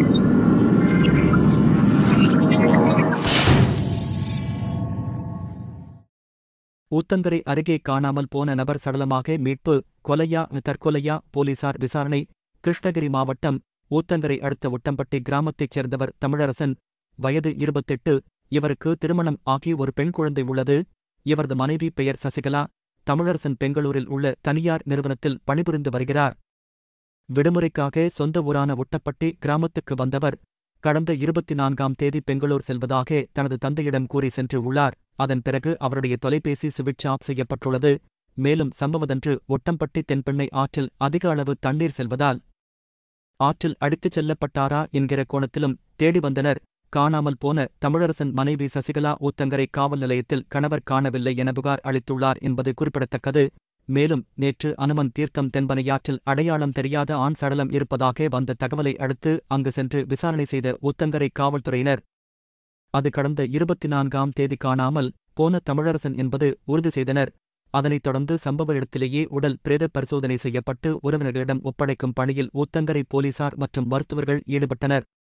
ஊத்தங்கரை அருகே காணாமல் போன நபர் சடலமாக மீட்பு கொலையா தற்கொலையா போலீசார் விசாரணை கிருஷ்ணகிரி மாவட்டம் ஊத்தங்கரை அடுத்த ஒட்டம்பட்டி கிராமத்தைச் சேர்ந்தவர் தமிழரசன் வயது இருபத்தெட்டு இவருக்கு திருமணம் ஆகி ஒரு பெண் குழந்தை உள்ளது இவரது மனைவி பெயர் சசிகலா தமிழரசன் பெங்களூரில் உள்ள தனியார் நிறுவனத்தில் பணிபுரிந்து வருகிறார் விடுமுறைக்காக சொந்த ஊரான ஒட்டப்பட்டி கிராமத்துக்கு வந்தவர் கடந்த இருபத்தி நான்காம் தேதி பெங்களூர் செல்வதாக தனது தந்தையிடம் கூறி சென்று உள்ளார் அதன் பிறகு அவருடைய தொலைபேசி சுவிட்ச் ஆஃப் செய்யப்பட்டுள்ளது மேலும் சம்பவதன்று ஒட்டம்பட்டி தென்பெண்ணை ஆற்றில் அதிக அளவு தண்ணீர் செல்வதால் ஆற்றில் அடித்துச் செல்லப்பட்டாரா என்கிற கோணத்திலும் தேடி வந்தனர் காணாமல் போன தமிழரசன் மனைவி சசிகலா ஊத்தங்கரை காவல் நிலையத்தில் கணவர் காணவில்லை என புகார் அளித்துள்ளார் என்பது குறிப்பிடத்தக்கது மேலும் நேற்று அனுமன் தீர்த்தம் தென்பனையாற்றில் அடையாளம் தெரியாத ஆண் சடலம் இருப்பதாக வந்த தகவலை அடுத்து அங்கு சென்று விசாரணை செய்த ஊத்தங்கரை காவல்துறையினர் அது கடந்த இருபத்தி நான்காம் தேதி காணாமல் போன தமிழரசன் என்பது உறுதி செய்தனர் அதனைத் தொடர்ந்து சம்பவ இடத்திலேயே உடல் பிரேத பரிசோதனை செய்யப்பட்டு உறவினர்களிடம் ஒப்படைக்கும் பணியில் ஊத்தங்கரை போலீசார் மற்றும் மருத்துவர்கள் ஈடுபட்டனர்